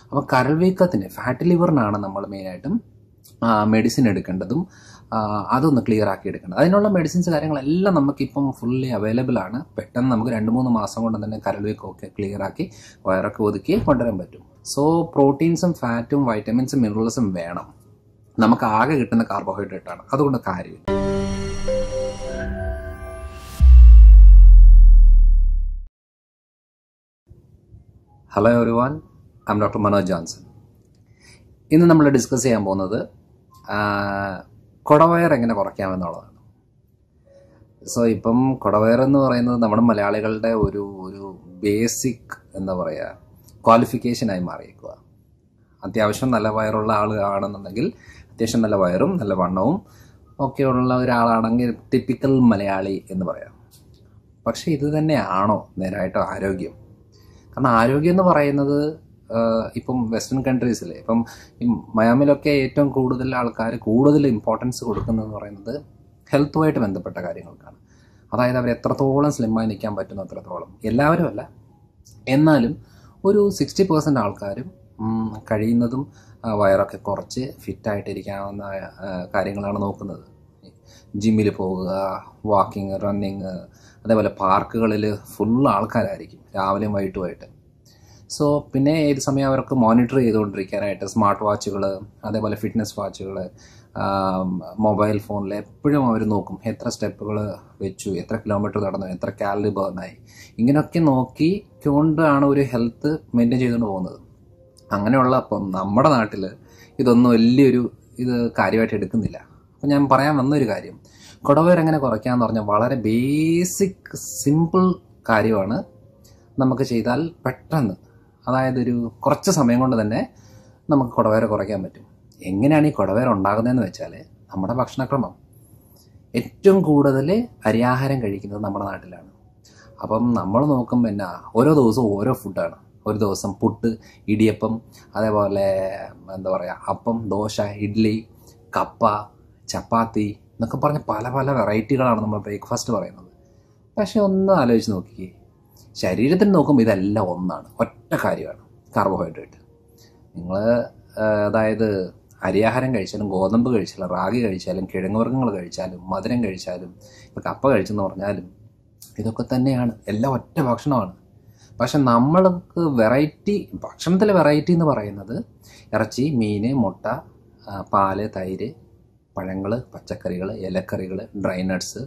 അപ്പോൾ കരൾ വീക്കത്തിന് ഫാറ്റ് ലിവറിനാണ് നമ്മൾ മെയിനായിട്ടും മെഡിസിൻ എടുക്കേണ്ടതും ആ, അതൊന്ന് ക്ലിയർ ആക്കി എടുക്കേണ്ടത് അതിനുള്ള മെഡിസിൻസ് കാര്യങ്ങളെല്ലാം നമുക്കിപ്പം ഫുള്ളി അവൈലബിൾ ആണ് പെട്ടെന്ന് നമുക്ക് രണ്ട് മൂന്ന് മാസം കൊണ്ട് തന്നെ കരൾ വീക്കമൊക്കെ ക്ലിയർ ആക്കി വയറൊക്കെ ഒതുക്കി കൊണ്ടുവരാൻ പറ്റും സോ പ്രോട്ടീൻസും ഫാറ്റും വൈറ്റമിൻസും മിനറൽസും വേണം നമുക്ക് ആകെ കിട്ടുന്ന കാർബോഹൈഡ്രേറ്റ് ആണ് അതുകൊണ്ട് കാര്യമില്ല hello everyone I'm doctor Manoj Johnson ഇന്ന് നമ്മൾ ഡിസ്കസ് ചെയ്യാൻ പോകുന്നത് ആ, കുടവയർ എങ്ങനെ കുറയ്ക്കാമെന്നുള്ളതാണ് സോ ഇപ്പം കുടവയർ എന്ന് പറയുന്നത് നമ്മുടെ മലയാളികളുടെ ഒരു ഒരു ബേസിക് എന്താ പറയുക ക്വാളിഫിക്കേഷനായി മാറിയേക്കുക അത്യാവശ്യം നല്ല വയറുള്ള ആൾ ആണെന്നുണ്ടെങ്കിൽ അത്യാവശ്യം നല്ല വയറും നല്ല വണ്ണവും ഒക്കെ ഉള്ള ഒരാളാണെങ്കിൽ ടിപ്പിക്കൽ മലയാളി എന്ന് പറയാം പക്ഷേ ഇത് തന്നെയാണോ നേരായിട്ട് ആരോഗ്യം കാരണം ആരോഗ്യം എന്ന് പറയുന്നത് ആഹ്, ഇപ്പം വെസ്റ്റേൺ കൺട്രീസിൽ ഇപ്പം ഈ മയാമിലൊക്കെ ഏറ്റവും കൂടുതൽ ആൾക്കാർ കൂടുതൽ ഇമ്പോർട്ടൻസ് കൊടുക്കുന്നതെന്ന് പറയുന്നത് ഹെൽത്തുമായിട്ട് ബന്ധപ്പെട്ട കാര്യങ്ങൾക്കാണ് അതായത് അവർ എത്രത്തോളം സ്ലിമ്മായി നിൽക്കാൻ പറ്റുന്നു അത്രത്തോളം എല്ലാവരും അല്ല എന്നാലും ഒരു സിക്സ്റ്റി പെർസെൻറ്റ് ആൾക്കാരും ഉം, കഴിയുന്നതും ആ, വയറൊക്കെ കുറച്ച് ഫിറ്റായിട്ടിരിക്കാവുന്ന ആ, കാര്യങ്ങളാണ് നോക്കുന്നത് ജിമ്മിൽ പോവുക വാക്കിങ് റണ്ണിങ് അതേപോലെ പാർക്കുകളിൽ ഫുൾ ആൾക്കാരായിരിക്കും രാവിലെയും വൈകിട്ടുമായിട്ട് സോ പിന്നെ ഏത് സമയം അവർക്ക് മോണിറ്റർ ചെയ്തുകൊണ്ടിരിക്കാനായിട്ട് സ്മാർട്ട് വാച്ചുകൾ അതേപോലെ ഫിറ്റ്നസ് വാച്ചുകൾ മൊബൈൽ ഫോണിൽ എപ്പോഴും അവർ നോക്കും എത്ര സ്റ്റെപ്പുകൾ വെച്ചു എത്ര കിലോമീറ്റർ നടന്നു എത്ര കാലറി ബേർണായി ഇങ്ങനെയൊക്കെ നോക്കിക്കൊണ്ടാണ് ഒരു ഹെൽത്ത് മെയിൻറ്റെയിൻ ചെയ്തുകൊണ്ട് പോകുന്നത് അങ്ങനെയുള്ള അപ്പം നമ്മുടെ നാട്ടിൽ ഇതൊന്നും വലിയൊരു ഇത് കാര്യമായിട്ട് എടുക്കുന്നില്ല അപ്പം ഞാൻ പറയാൻ വന്നൊരു കാര്യം കുടവയർ എങ്ങനെ കുറയ്ക്കാന്ന് പറഞ്ഞാൽ വളരെ ബേസിക് സിമ്പിൾ കാര്യമാണ് നമുക്ക് ചെയ്താൽ പെട്ടെന്ന് അതായത് ഒരു കുറച്ച് സമയം കൊണ്ട് തന്നെ നമുക്ക് കുടവയർ കുറയ്ക്കാൻ പറ്റും എങ്ങനെയാണ് ഈ കുടവയർ ഉണ്ടാകുന്നതെന്ന് വെച്ചാൽ നമ്മുടെ ഭക്ഷണക്രമം ഏറ്റവും കൂടുതൽ അരിയാഹാരം കഴിക്കുന്നത് നമ്മുടെ നാട്ടിലാണ് അപ്പം നമ്മൾ നോക്കുമ്പോൾ എന്നാ ഓരോ ദിവസവും ഓരോ ഫുഡാണ് ഒരു ദിവസം പുട്ട് ഇടിയപ്പം അതേപോലെ എന്താ പറയുക അപ്പം ദോശ ഇഡ്ഡലി കപ്പ ചപ്പാത്തി എന്നൊക്കെ പറഞ്ഞ പല പല വെറൈറ്റികളാണ് നമ്മൾ ബ്രേക്ക്ഫാസ്റ്റ് പറയുന്നത് പക്ഷെ ഒന്ന് ആലോചിച്ച് നോക്കിക്കേ ശരീരത്തിന് നോക്കുമ്പോൾ ഇതെല്ലാം ഒന്നാണ് ഒറ്റ കാര്യമാണ് കാർബോഹൈഡ്രേറ്റ് നിങ്ങൾ അതായത് അരിയാഹാരം കഴിച്ചാലും ഗോതമ്പ് കഴിച്ചാലും റാഗി കഴിച്ചാലും കിഴങ്ങുവർഗ്ഗങ്ങൾ കഴിച്ചാലും മധുരം കഴിച്ചാലും ഇപ്പോൾ കപ്പ കഴിച്ചെന്ന് പറഞ്ഞാലും ഇതൊക്കെ തന്നെയാണ് എല്ലാം ഒറ്റ ഭക്ഷണമാണ് പക്ഷെ നമ്മൾക്ക് വെറൈറ്റി ഭക്ഷണത്തിലെ വെറൈറ്റി എന്ന് പറയുന്നത് ഇറച്ചി മീൻ മുട്ട ആ, പാല് തൈര് പഴങ്ങൾ പച്ചക്കറികൾ ഇലക്കറികൾ ഡ്രൈ നട്ട്സ്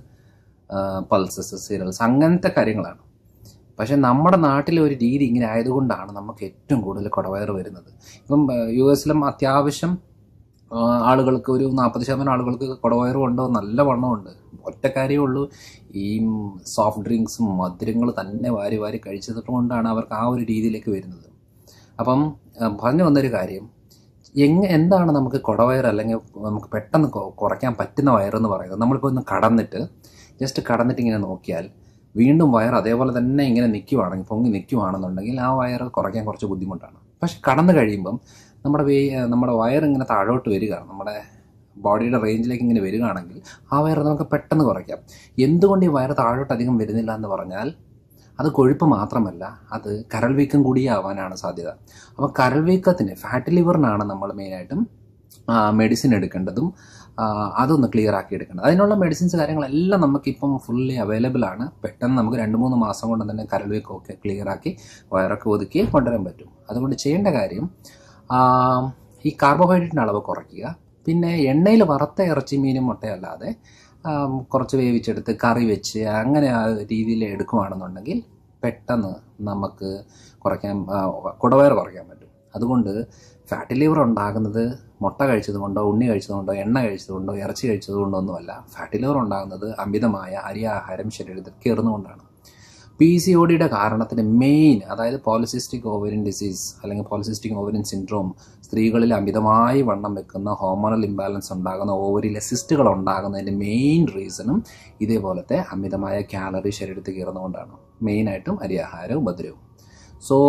പൾസസ് സീരിയൽസ് അങ്ങനത്തെ കാര്യങ്ങളാണ് പക്ഷെ നമ്മുടെ നാട്ടിലെ ഒരു രീതി ഇങ്ങനെ ആയതുകൊണ്ടാണ് നമുക്ക് ഏറ്റവും കൂടുതൽ കുടവയർ വരുന്നത് ഇപ്പം യു എസിലും അത്യാവശ്യം ആ, ആളുകൾക്ക് ഒരു നാൽപ്പത് ശതമാനം ആളുകൾക്ക് കുടവയറും ഉണ്ടോ നല്ല വണ്ണമുണ്ട് ഒറ്റ കാര്യമേ ഉള്ളൂ ഈ സോഫ്റ്റ് ഡ്രിങ്ക്സും മധുരങ്ങൾ തന്നെ വാരി വാരി കഴിച്ചത് കൊണ്ടാണ് അവർക്ക് ആ ഒരു രീതിയിലേക്ക് വരുന്നത് അപ്പം ആ, പറഞ്ഞു വന്നൊരു കാര്യം എങ്ങ എന്താണ് നമുക്ക് കുടവയർ അല്ലെങ്കിൽ നമുക്ക് പെട്ടെന്ന് കൊ- കുറയ്ക്കാൻ പറ്റുന്ന വയറെന്ന് പറയുന്നത് നമ്മളിപ്പോൾ ഒന്ന് കടന്നിട്ട് ജസ്റ്റ് കടന്നിട്ട് ഇങ്ങനെ നോക്കിയാൽ വീണ്ടും വയർ അതേപോലെ തന്നെ ഇങ്ങനെ നിൽക്കുവാണെങ്കിൽ പൊങ്ങി നിൽക്കുവാണെന്നുണ്ടെങ്കിൽ ആ വയർ കുറയ്ക്കാൻ കുറച്ച് ബുദ്ധിമുട്ടാണ് പക്ഷെ കടന്നു കഴിയുമ്പം നമ്മുടെ വേ നമ്മുടെ വയർ ഇങ്ങനെ താഴോട്ട് വരിക നമ്മുടെ ബോഡിയുടെ റേഞ്ചിലേക്ക് ഇങ്ങനെ വരികയാണെങ്കിൽ ആ വയർ നമുക്ക് പെട്ടെന്ന് കുറയ്ക്കാം എന്തുകൊണ്ട് ഈ വയർ താഴോട്ട് അധികം വരുന്നില്ല എന്ന് പറഞ്ഞാൽ അത് കൊഴുപ്പ് മാത്രമല്ല അത് കരൾ വീക്കം കൂടി ആവാനാണ് സാധ്യത അപ്പോൾ കരൾ വീക്കത്തിന് ഫാറ്റ് ലിവറിനാണ് നമ്മൾ മെയിനായിട്ടും മെഡിസിൻ എടുക്കേണ്ടതും ആ, അതൊന്ന് ക്ലിയർ ആക്കി എടുക്കേണ്ടത് അതിനുള്ള മെഡിസിൻസ് കാര്യങ്ങളെല്ലാം നമുക്കിപ്പം ഫുള്ളി അവൈലബിൾ ആണ് പെട്ടെന്ന് നമുക്ക് രണ്ട് മൂന്ന് മാസം കൊണ്ട് തന്നെ കരൾ വീക്കമൊക്കെ ക്ലിയർ ആക്കി വയറൊക്കെ ഒതുക്കി കൊണ്ടുവരാൻ പറ്റും അതുകൊണ്ട് ചെയ്യേണ്ട കാര്യം ആ, ഈ കാർബോഹൈഡ്രേറ്റിൻ്റെ അളവ് കുറയ്ക്കുക പിന്നെ എണ്ണയിൽ വറുത്ത ഇറച്ചി മീനും മുട്ടയല്ലാതെ ആ, കുറച്ച് വേവിച്ചെടുത്ത് കറി വെച്ച് അങ്ങനെ ആ രീതിയിൽ എടുക്കുകയാണെന്നുണ്ടെങ്കിൽ പെട്ടെന്ന് നമുക്ക് കുറയ്ക്കാൻ ആ, കുടവയർ കുറയ്ക്കാൻ പറ്റും അതുകൊണ്ട് ഫാറ്റി ലിവർ ഉണ്ടാകുന്നത് മുട്ട കഴിച്ചതുകൊണ്ടോ ഉണ്ണി കഴിച്ചതുകൊണ്ടോ എണ്ണ കഴിച്ചതുകൊണ്ടോ ഇറച്ചി കഴിച്ചതുകൊണ്ടോ ഒന്നുമല്ല ഫാറ്റി ലിവർ ഉണ്ടാകുന്നത് അമിതമായ അരിയാഹാരം ശരീരത്തിൽ കയറുന്നതുകൊണ്ടാണ് പി സി ഒ ഡിയുടെ കാരണത്തിന് മെയിൻ അതായത് പോളിസിസ്റ്റിക് ഓവരിൻ ഡിസീസ് അല്ലെങ്കിൽ പോളിസിസ്റ്റിക് ഓവരിൻ സിൻഡ്രോം സ്ത്രീകളിൽ അമിതമായി വണ്ണം വെക്കുന്ന ഹോർമോണൽ ഇംബാലൻസ് ഉണ്ടാകുന്ന ഓവരിയിലെ സിസ്റ്റുകൾ ഉണ്ടാകുന്നതിൻ്റെ മെയിൻ റീസണും ഇതേപോലത്തെ അമിതമായ കാലറി ശരീരത്തിൽ കയറുന്നതുകൊണ്ടാണ് മെയിനായിട്ടും അരിയാഹാരവും ഉപദ്രവവും സോ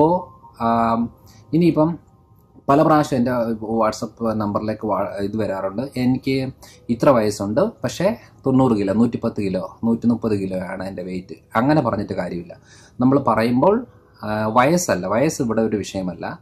ഇനിയിപ്പം പല പ്രാവശ്യം എൻ്റെ വാട്സപ്പ് നമ്പറിലേക്ക് വാ ഇത് വരാറുണ്ട് എനിക്ക് ഇത്ര വയസ്സുണ്ട് പക്ഷേ തൊണ്ണൂറ് കിലോ നൂറ്റിപ്പത്ത് കിലോ നൂറ്റി മുപ്പത് കിലോ ആണ് എൻ്റെ വെയിറ്റ് അങ്ങനെ പറഞ്ഞിട്ട് കാര്യമില്ല നമ്മൾ പറയുമ്പോൾ ആ, വയസ്സല്ല വയസ്സ് ഇവിടെ ഒരു വിഷയമല്ല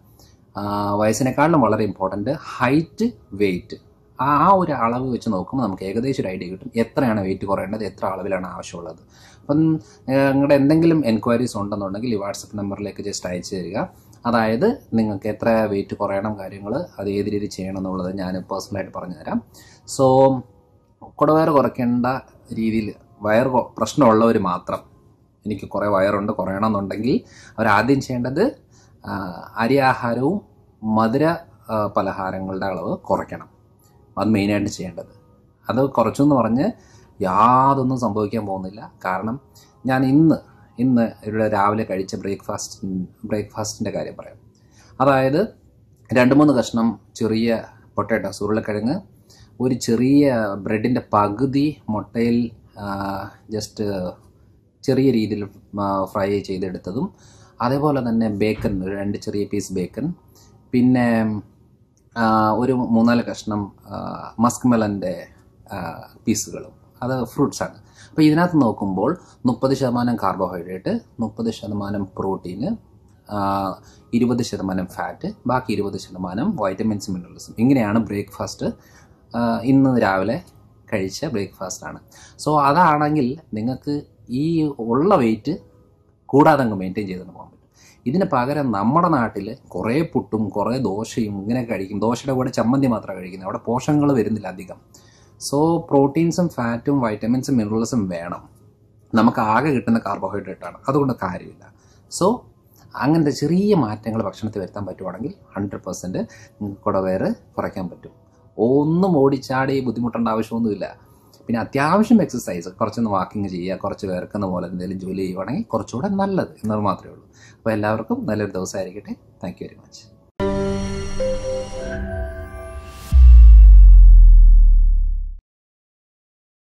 ആ, വയസ്സിനെക്കാളും വളരെ ഇമ്പോർട്ടൻറ്റ് ഹൈറ്റ് വെയിറ്റ് ആ ആ ഒരു അളവ് വെച്ച് നോക്കുമ്പോൾ നമുക്ക് ഏകദേശം ഒരു ഐഡിയ കിട്ടും എത്രയാണ് വെയിറ്റ് കുറയേണ്ടത് എത്ര അളവിലാണ് ആവശ്യമുള്ളത് അപ്പം നിങ്ങളുടെ എന്തെങ്കിലും എൻക്വയറീസ് ഉണ്ടെന്നുണ്ടെങ്കിൽ ഈ വാട്സപ്പ് നമ്പറിലേക്ക് ജസ്റ്റ് അയച്ചു തരിക അതായത് നിങ്ങൾക്ക് എത്ര വെയിറ്റ് കുറയണം കാര്യങ്ങൾ അത് ഏത് രീതിയിൽ ചെയ്യണം എന്നുള്ളത് ഞാൻ പേഴ്സണലായിട്ട് പറഞ്ഞുതരാം സോ കുടവയർ കുറയ്ക്കേണ്ട രീതിയിൽ വയർ കൊ- പ്രശ്നമുള്ളവർ മാത്രം എനിക്ക് കുറേ വയറുണ്ട് കുറയണമെന്നുണ്ടെങ്കിൽ അവരാദ്യം ചെയ്യേണ്ടത് ആ, അരി ആഹാരവും മധുര ആ, പലഹാരങ്ങളുടെ അളവ് കുറയ്ക്കണം അത് മെയിനായിട്ട് ചെയ്യേണ്ടത് അത് കുറച്ചെന്ന് പറഞ്ഞ് യാതൊന്നും സംഭവിക്കാൻ പോകുന്നില്ല കാരണം ഞാൻ ഇന്ന് ഇന്ന് ഇവിടെ രാവിലെ കഴിച്ച ബ്രേക്ക്ഫാസ്റ്റ് ബ്രേക്ക്ഫാസ്റ്റിൻ്റെ കാര്യം പറയാം അതായത് രണ്ട് മൂന്ന് കഷ്ണം ചെറിയ പൊട്ടേറ്റോസ് ഉരുളക്കിഴങ്ങ് ഒരു ചെറിയ ബ്രെഡിൻ്റെ പകുതി മുട്ടയിൽ ജസ്റ്റ് ചെറിയ രീതിയിൽ ഫ്രൈ ചെയ്തെടുത്തതും അതേപോലെ തന്നെ ബേക്കൺ ഒരു രണ്ട് ചെറിയ പീസ് ബേക്കൺ പിന്നെ ആ, ഒരു മൂന്നാല് കഷ്ണം മസ്ക് മെലൻ്റെ പീസുകളും അത് ഫ്രൂട്ട്സാണ് അപ്പോൾ ഇതിനകത്ത് നോക്കുമ്പോൾ മുപ്പത് ശതമാനം കാർബോഹൈഡ്രേറ്റ് മുപ്പത് ശതമാനം പ്രോട്ടീന് ഇരുപത് ശതമാനം ഫാറ്റ് ബാക്കി ഇരുപത് ശതമാനം വൈറ്റമിൻസും മിനറൽസും ഇങ്ങനെയാണ് ബ്രേക്ക്ഫാസ്റ്റ് ഇന്ന് രാവിലെ കഴിച്ച ബ്രേക്ക്ഫാസ്റ്റാണ് സോ അതാണെങ്കിൽ നിങ്ങൾക്ക് ഈ ഉള്ള വെയിറ്റ് കൂടാതെ അങ്ങ് മെയിൻറ്റെയിൻ ചെയ്തുകൊണ്ട് പോകാൻ പറ്റും ഇതിന് പകരം നമ്മുടെ നാട്ടിൽ കുറേ പുട്ടും കുറേ ദോശയും ഇങ്ങനെ കഴിക്കും ദോശയുടെ കൂടെ ചമ്മന്തി മാത്രമാണ് കഴിക്കുന്നത് അവിടെ പോഷകങ്ങൾ വരുന്നില്ല അധികം സോ പ്രോട്ടീൻസും ഫാറ്റും വൈറ്റമിൻസും മിനറൽസും വേണം നമുക്ക് ആകെ കിട്ടുന്ന കാർബോഹൈഡ്രേറ്റ് ആണ് അതുകൊണ്ട് കാര്യമില്ല സോ അങ്ങനത്തെ ചെറിയ മാറ്റങ്ങൾ ഭക്ഷണത്തിൽ വരുത്താൻ പറ്റുവാണെങ്കിൽ ഹൺഡ്രഡ് പെർസെൻറ്റ് കുടവേറ് കുറയ്ക്കാൻ പറ്റും ഒന്നും ഓടിച്ചാടി ബുദ്ധിമുട്ടേണ്ട ആവശ്യമൊന്നുമില്ല പിന്നെ അത്യാവശ്യം എക്സസൈസ് കുറച്ചൊന്ന് വാക്കിംഗ് ചെയ്യുക കുറച്ച് വേർക്കുന്ന പോലെ എന്തെങ്കിലും ജോലി ചെയ്യുവാണെങ്കിൽ കുറച്ചുകൂടെ നല്ലത് എന്നത് മാത്രമേ ഉള്ളൂ അപ്പോൾ എല്ലാവർക്കും നല്ലൊരു ദിവസമായിരിക്കട്ടെ താങ്ക് യു വെരി മച്ച്